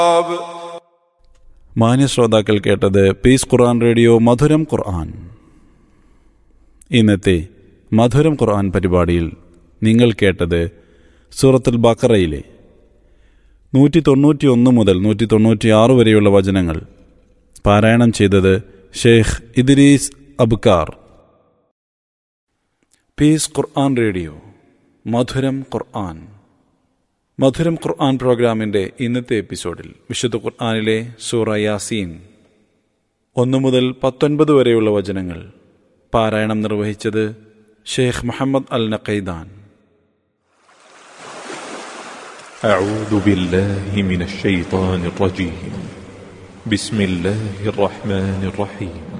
മാന്യ ശ്രോതാക്കൾ കേട്ടത് പീസ് ഖുർആൻ റേഡിയോ മധുരം ഖുർആൻ ഇന്നത്തെ മധുരം ഖുർആൻ പരിപാടിയിൽ നിങ്ങൾ കേട്ടത് സൂറത്തുൽ ബക്കറയിലെ നൂറ്റി തൊണ്ണൂറ്റി ഒന്ന് മുതൽ നൂറ്റി തൊണ്ണൂറ്റി ആറ് വരെയുള്ള വചനങ്ങൾ പാരായണം ചെയ്തത് Sheikh Idris Abkar peace Quran radio മധുരം ഖുർആൻ മധുരം ഖുർആൻ പ്രോഗ്രാമിൻ്റെ ഇന്നത്തെ എപ്പിസോഡിൽ വിശുദ്ധ ഖുർആനിലെ സൂറ യാസീൻ ഒന്നു മുതൽ പത്തൊൻപത് വരെയുള്ള വചനങ്ങൾ പാരായണം നിർവഹിച്ചത് ഷെയ്ഖ് മുഹമ്മദ് അൽ നഖൈദാൻ أعوذ بالله من الشيطان الرجيم بسم الله الرحمن الرحيم